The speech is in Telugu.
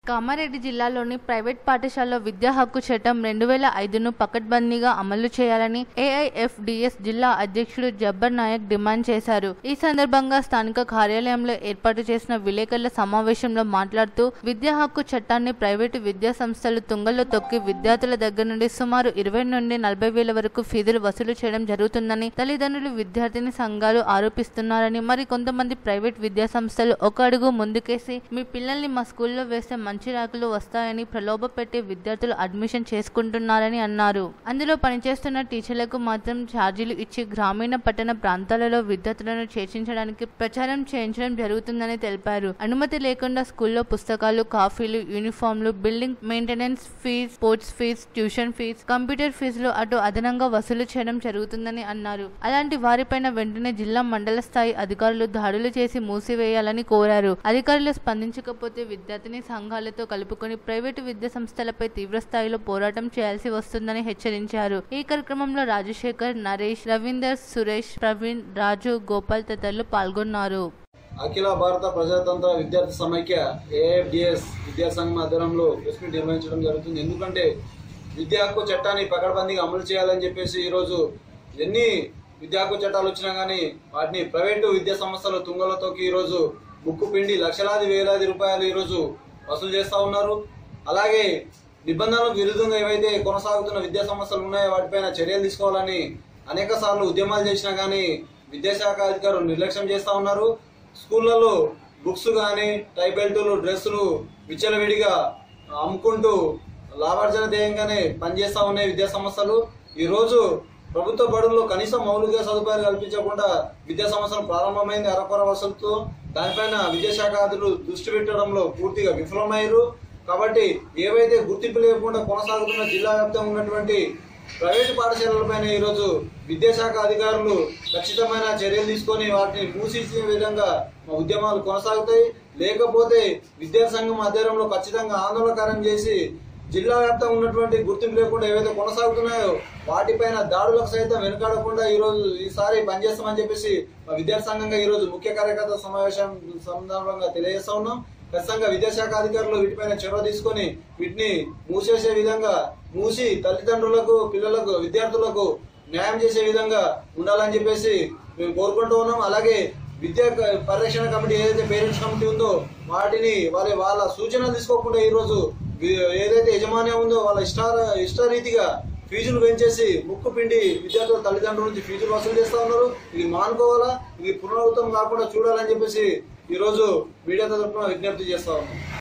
కామారెడ్డి జిల్లాలోని ప్రైవేట్ పాఠశాలలో విద్యా హక్కు చట్టం రెండు వేల ఐదును పకడ్బందీగా అమలు చేయాలని ఏఐఎఫ్డిఎస్ జిల్లా అధ్యక్షుడు జబ్బర్ నాయక్ డిమాండ్ చేశారు ఈ సందర్భంగా స్థానిక కార్యాలయంలో ఏర్పాటు చేసిన విలేకరుల సమావేశంలో మాట్లాడుతూ విద్యా హక్కు చట్టాన్ని ప్రైవేటు విద్యా సంస్థలు తుంగలో తొక్కి విద్యార్థుల దగ్గర నుండి సుమారు ఇరవై నుండి నలభై వేల వరకు ఫీజులు వసూలు చేయడం జరుగుతుందని తల్లిదండ్రులు విద్యార్థిని సంఘాలు ఆరోపిస్తున్నారని మరి కొంతమంది ప్రైవేట్ విద్యా సంస్థలు ఒక అడుగు ముందుకేసి మీ పిల్లల్ని మా స్కూల్లో వేస్తే మంచి ర్యాంకులు వస్తాయని ప్రలోభ పెట్టి విద్యార్థులు అడ్మిషన్ చేసుకుంటున్నారని అన్నారు అందులో పనిచేస్తున్న టీచర్లకు మాత్రం ఛార్జీలు ఇచ్చి గ్రామీణ పట్టణ ప్రాంతాలలో విద్యార్థులను చేర్చించడానికి ప్రచారం చేయించడం జరుగుతుందని తెలిపారు అనుమతి లేకుండా స్కూల్లో పుస్తకాలు కాఫీలు యూనిఫామ్లు building maintenance fees sports fees tuition fees computer ఫీజులు అటు అదనంగా వసూలు చేయడం జరుగుతుందని అన్నారు అలాంటి వారిపైన వెంటనే జిల్లా మండల స్థాయి అధికారులు దాడులు చేసి మూసివేయాలని కోరారు అధికారులు స్పందించకపోతే విద్యార్థిని సంఘాలతో కలుపుకొని ప్రైవేటు విద్యా సంస్థలపై తీవ్ర స్థాయిలో పోరాటం చేయాల్సి వస్తుందని హెచ్చరించారు ఈ కార్యక్రమంలో రాజశేఖర్ నరేష్ రవీందర్ సురేష్ ప్రవీణ్ రాజు గోపాల్ తదితరులు పాల్గొన్నారు అఖిల భారత ప్రజాతంత్ర విద్యార్థి సమైక్య ఏఎఫ్డిఎస్ విద్యాసంఘం ఆధ్వర్యంలో ప్రెస్ మీట్ నిర్వహించడం జరుగుతుంది ఎందుకంటే విద్యా హక్కు చట్టాన్ని పకడ్బందీగా అమలు చేయాలని చెప్పేసి ఈరోజు ఎన్ని విద్యా హక్కు చట్టాలు వచ్చినా కానీ వాటిని ప్రైవేటు విద్యా సంస్థలు తుంగలతోకి ఈరోజు ముక్కు పిండి లక్షలాది వేలాది రూపాయలు ఈరోజు వసూలు చేస్తూ ఉన్నారు అలాగే నిబంధనలకు విరుద్ధంగా ఏవైతే కొనసాగుతున్న విద్యా సంస్థలు ఉన్నాయో వాటిపైన చర్యలు తీసుకోవాలని అనేక సార్లు ఉద్యమాలు చేసినా కానీ విద్యాశాఖ అధికారులు నిర్లక్ష్యం చేస్తా ఉన్నారు స్కూళ్ళలో బుక్స్ కానీ టై బెల్టులు డ్రెస్సులు విచ్చలవిడిగా అమ్ముకుంటూ లాభార్జన ధ్యేయంగానే పనిచేస్తా ఉన్నాయి విద్యా సంస్థలు ఈ రోజు ప్రభుత్వ బడుల్లో కనీసం మౌలిక సదుపాయాలు కల్పించకుండా విద్యా సంవత్సరం ప్రారంభమైంది అరకొర వసతులతో దానిపైన విద్యాశాఖ అధికారులు దృష్టి పెట్టడంలో పూర్తిగా విఫలమయ్యారు కాబట్టి ఏవైతే గుర్తింపు లేకుండా కొనసాగుతున్న జిల్లా వ్యాప్తంగా ఉన్నటువంటి ప్రైవేటు పాఠశాలలపైన ఈరోజు విద్యాశాఖ అధికారులు ఖచ్చితమైన చర్యలు తీసుకొని వాటిని మూసేసే విధంగా మా ఉద్యమాలు కొనసాగుతాయి లేకపోతే విద్యా సంఘం ఆధ్వర్యంలో ఖచ్చితంగా ఆందోళనకారం చేసి జిల్లా వ్యాప్తంగా ఉన్నటువంటి గుర్తింపు లేకుండా ఏవైతే కొనసాగుతున్నాయో వాటిపైన దాడులకు సైతం వెనుకాడకుండా ఈ రోజు ఈసారి పనిచేస్తామని చెప్పేసి మా విద్యార్థి సంఘంగా ఈ రోజు ముఖ్య కార్యకర్త సమావేశం సందర్భంగా తెలియజేస్తా ఉన్నాం ఖచ్చితంగా విద్యాశాఖ అధికారులు వీటిపైన చొరవ తీసుకొని వీటిని మూసేసే విధంగా మూసి తల్లిదండ్రులకు పిల్లలకు విద్యార్థులకు న్యాయం చేసే విధంగా ఉండాలని చెప్పేసి మేము కోరుకుంటూ ఉన్నాం అలాగే విద్యా క- పరిరక్షణ కమిటీ ఏదైతే పేరెంట్స్ కమిటీ ఉందో వాటిని వాళ్ళ వాళ్ళ సూచనలు తీసుకోకుండా ఈ రోజు వి- ఏదైతే యజమాన్యం ఉందో వాళ్ళ ఇష్ట ఇష్టరీతిగా ఫీజులు పెంచేసి ముక్కు పిండి విద్యార్థుల తల్లిదండ్రుల నుంచి ఫీజులు వసూలు చేస్తా ఉన్నారు ఇది మానుకోవాలా ఇది పునరావృతం కాకుండా చూడాలని చెప్పేసి ఈ రోజు మీడియా తరఫున విజ్ఞప్తి చేస్తా ఉన్నాం